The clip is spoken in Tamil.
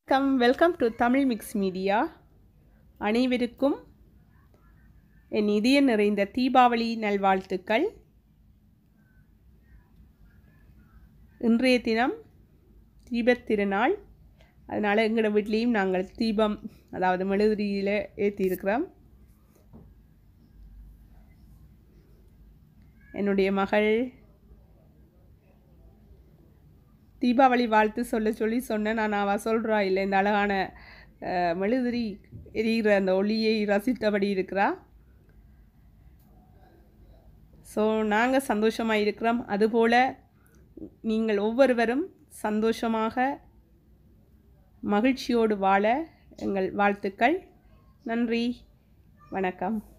வணக்கம் welcome to Tamil mix media அனைவருக்கும் என் இதய நிறைந்த தீபாவளி நல்வாழ்த்துக்கள் இன்றைய தினம் தீபத் திருநாள் அதனால் எங்களோட வீட்லேயும் நாங்கள் தீபம் அதாவது மெழுகுதிரியில் ஏற்றியிருக்கிறோம் என்னுடைய மகள் தீபாவளி வாழ்த்து சொல்ல சொல்லி சொன்னேன் நான் அவள் சொல்கிறா இல்லை இந்த அழகான அஹ், மெழுகுதிரி எரிகிற அந்த ஒளியை ரசித்தபடி இருக்கிறா ஸோ நாங்கள் சந்தோஷமாக இருக்கிறோம் அதுபோல் நீங்கள் ஒவ்வொருவரும் சந்தோஷமாக மகிழ்ச்சியோடு வாழ எங்கள் வாழ்த்துக்கள் நன்றி வணக்கம்